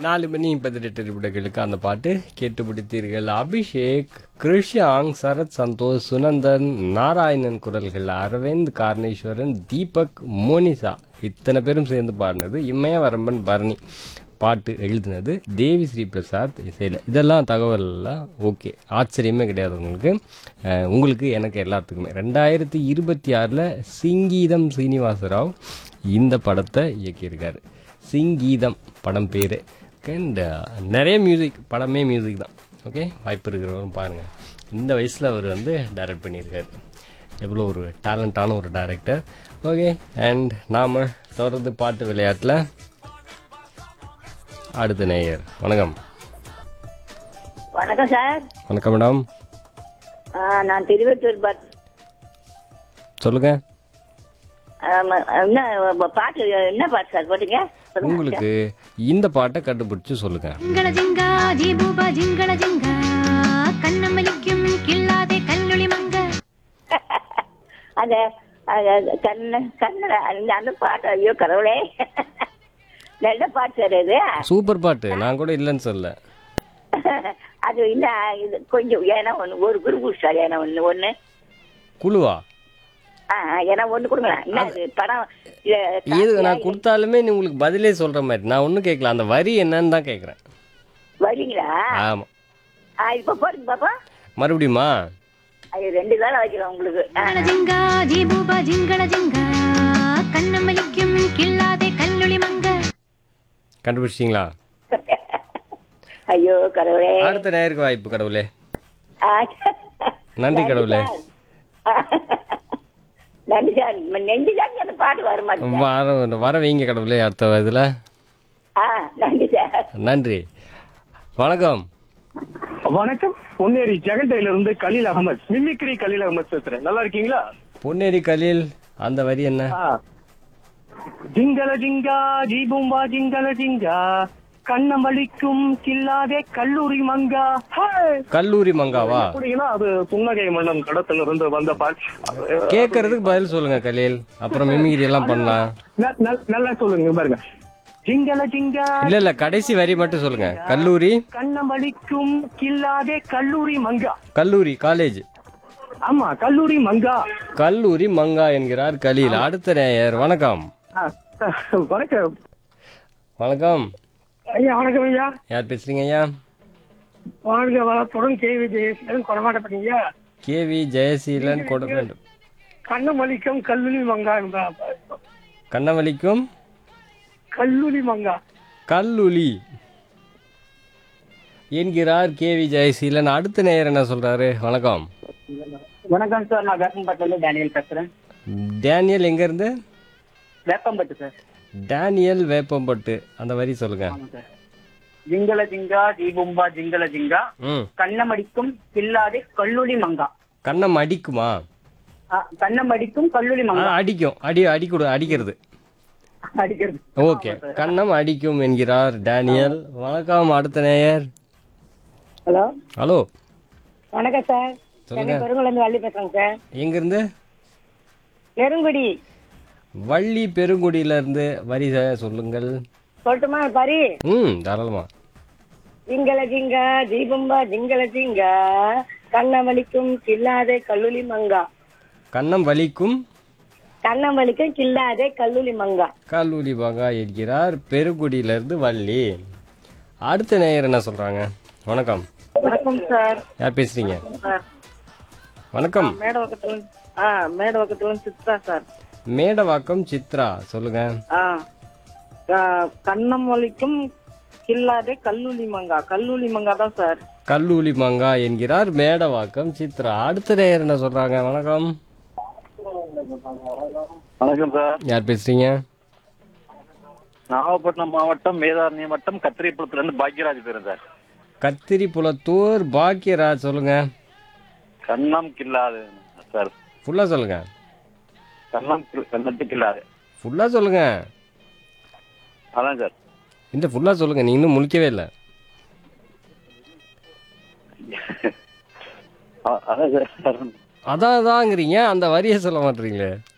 நாலு மணி பதினெட்டு நிமிடங்களுக்கு அந்த பாட்டு கேட்டு பிடித்தீர்கள் அபிஷேக் கிருஷாங் சரத் சந்தோஷ் சுனந்தன் நாராயணன் குரல்கள் அரவிந்த் கார்ணேஸ்வரன் தீபக் மோனிசா இத்தனை பேரும் சேர்ந்து பாடினது இமய வரம்பன் பரணி பாட்டு எழுதினது தேவி ஸ்ரீ பிரசாத் இசையில் இதெல்லாம் தகவல்லாம் ஓகே ஆச்சரியமே கிடையாது உங்களுக்கு அஹ், உங்களுக்கு எனக்கு எல்லாத்துக்குமே ரெண்டாயிரத்தி இருபத்தி ஆறில் சிங்கீதம் சீனிவாசராவ் இந்த படத்தை இயக்கியிருக்காரு சிங்கீதம் படம் பேர் அண்ட் நிறைய மியூசிக் படமே மியூசிக் தான் ஓகே வாய்ப்பு இருக்கிறவரும் பாருங்கள் இந்த வயசில் அவர் வந்து டைரக்ட் பண்ணியிருக்காரு எவ்வளோ ஒரு டேலண்டான ஒரு டைரக்டர் ஓகே அண்ட் நாம் தொடர்ந்து பாட்டு விளையாட்டில் அடுத்த நேயர் வணக்கம் வணக்கம் சார் வணக்கம் மேடம் ஆ, நான் திருவத்தூர் பட் சொல்லுங்கள் ஆமா, என்ன பாட்டு என்ன பாட்டு சார் போட்டீங்க சொல்லுங்க. உங்களுக்கு இந்த பாட்டை கண்டுபிடிச்சு சொல்லுங்கள் ജിങ്കള ജിങ്ക ജീബൂബ ജിങ്കള ജിങ്ക കണ്ണമ്മലിക്കും കിള്ളാതെ കല്ലുളി മങ്ക அந்த அது, கண்ண கண்ண அந்த அந்த பாட்டு ஐயோ கடவுளே நல்ல பாட்டு சார் இது சூப்பர் பாட்டு நான் கூட இல்லைன்னு சொல்ல அது இல்ல இது கொஞ்சம் ஏன்னா ஒன்று ஒரு குரூப் சார் ஏன்னா ஒன்று ஒன்று குழுவா ஆ ஆ, ஏன்னா ஒன்று கொடுங்களேன் என்ன அது படம் இது, இது நான் கொடுத்தாலுமே நீ உங்களுக்கு பதிலே சொல்கிற மாதிரி நான் ஒன்றும் கேட்கல அந்த வரி என்னன்னு தான் கேட்குறேன் வரீங்களா ஆமாம் ஆ இப்போ போடுங்க பாப்பா மறுபடியுமா அது ரெண்டு வேலை வைக்கிறோம் உங்களுக்கு ஆ, ജിങ്കള ജിങ്ക ജീബൂബ ജിങ്കള ജിങ്ക കണ്ണമ്മലിക്കും കിള്ളാതെ കല്ലുളി മങ്ക கண்டுபிடிச்சிட்டிங்களா ஐயோ கடவுளே அடுத்த நேருக்கு வாய்ப்பு கடவுளே ஆ, நன்றி கடவுளே நன்றி சார் நெஞ்சு சார் அந்த பாட்டு வர மாட்டேங்குது வர வர வைங்க கடவுளே அடுத்த இதில் ஆ நன்றி சார் நன்றி வணக்கம் வணக்கம் பொன்னேரி ஜெகண்டையில இருந்து கலீல் அகமது மிமிக்ரி கலீல் அகமது பேசுறேன் நல்லா இருக்கீங்களா பொன்னேரி கலீல் அந்த வரி என்ன ஆ. ஜிங்கல ஜிங்கா ஜீபும்பா ஜிங்கல ஜிங்கா கண்ணம் வலிக்கும் கில்லாதே கல்லூரி மங்கா ஹாய். கல்லூரி மங்காவா அப்படிங்கன்னா அது புன்னகை மன்னன் கடத்துல இருந்து வந்த பாட்டு கேட்கறதுக்கு பதில் சொல்லுங்க கலீல் அப்புறம் மிமிகிரி எல்லாம் பண்ணலாம் ந- ந- நல்லா சொல்லுங்க பாருங்க ஜிங்கல ஜிங்கா இல்ல இல்ல கடைசி வரி மட்டும் சொல்லுங்க கல்லூரி கண்ணம் வலிக்கும் கில்லாதே கல்லூரி மங்கா கல்லூரி காலேஜ் ஆமா கல்லூரி மங்கா கல்லூரி மங்கா என்கிறார் கலீல் அடுத்த நேயர் வணக்கம் ஆ, வணக்கம் வணக்கம் ஐயா வணக்கம் ஐயா யார் பேசுறீங்க ஐயா வாழ்க வளத்துடன் கேவி ஜெயசீலன் கொடமாட்டப்பட்டீங்க கேவி ஜெயசீலன் கொட வேண்டும் கண்ணம் வலிக்கும் கல்லூரி மங்கா கண்ணவலிக்கும் கல்லூரி மங்கா கல்லுலி என்கிறார் கேவி ஜெயசீலன் அடுத்த நேயர் என்ன சொல்றாரு வணக்கம் வணக்கம் சார் நான் வேப்பம்பட்டுல டேனியல் பேசுறேன் டேனியல் எங்க இருந்து வேப்பம்பட்டு சார் டேனியல் வேப்பம்பட்டு அந்த வரி சொல்லுங்க ஆமா சார் ஜிங்கல ஜிங்கா ஜீபும்பா ஜிங்கல ஜிங்கா ம் கண்ணமடிக்கும் கில்லாதே கல்லூரி மங்கா கண்ணம் அடிக்குமா ஆ, கண்ணமடிக்கும் கல்லூரி ஆ, மங்கா அடிக்கும் அடி அடிக்கொடு அடிக்கிறது அடிக்கிறது ஓகே கண்ணம் அடிக்கும் என்கிறார் டேனியல் வணக்கம் அடுத்த நேயர் ஹலோ ஹலோ வணக்கம் சார் சொல்லுங்க பெருங்குளந்து வள்ளி பேசுறேங்க சார் எங்கிருந்து பெருங்குடி வள்ளி பெருங்குடியில இருந்து வரி ச- சொல்லுங்கள் சொல்லட்டுமா பரி ம் தாராளமா ஜிங்கல ஜிங்கா தீபம்பா ஜிங்கல ஜிங்கா கண்ணமளிக்கும் கில்லாதே கல்லூலி மங்கா கண்ணம் வலிக்கும் கண்ணமளிக்கும் கில்லாதே கல்லூலி மங்கா கல்லூரி பங்கா என்கிறார் பெருங்குடியில வள்ளி அடுத்த நேயர் என்ன சொல்றாங்க வணக்கம் வணக்கம் சார் யார் பேசுறீங்க வணக்கம் மேடவக்கத்துல ஆ மேடவக்கத்துல சித்ரா சார் மேடவாக்கம் சித்ரா சொல்லுங்க ஆ கண்ணமளிக்கும் கில்லாதே கல்லூலி மங்கா கல்லூலி மங்கா தான் சார் கல்லூரி மங்கா என்கிறார் மேடவாக்கம் சித்ரா அடுத்த நேயர் என்ன சொல்றாங்க வணக்கம் வணக்கம் சார் யார் பேசுறீங்க நாகப்பட்டினம் மாவட்டம் வேதாரண்யம் வட்டம் கத்திரிப்புலத்துல இருந்து பாக்யராஜ் பேரு சார் கத்திரி புலத்தூர் பாக்கியராஜ் சொல்லுங்க கண்ணம் கில்லாது சார் ஃபுல்லா சொல்லுங்க கண்ணம் கில்- கண்ணத்து கில்லாது ஃபுல்லா சொல்லுங்க அதான் சார் இந்த ஃபுல்லா சொல்லுங்க நீ இன்னும் முழிக்கவே இல்லை அ- அதான் சார் அதான் அதாங்கிறீங்க அந்த வரியை சொல்ல மாட்டீங்களே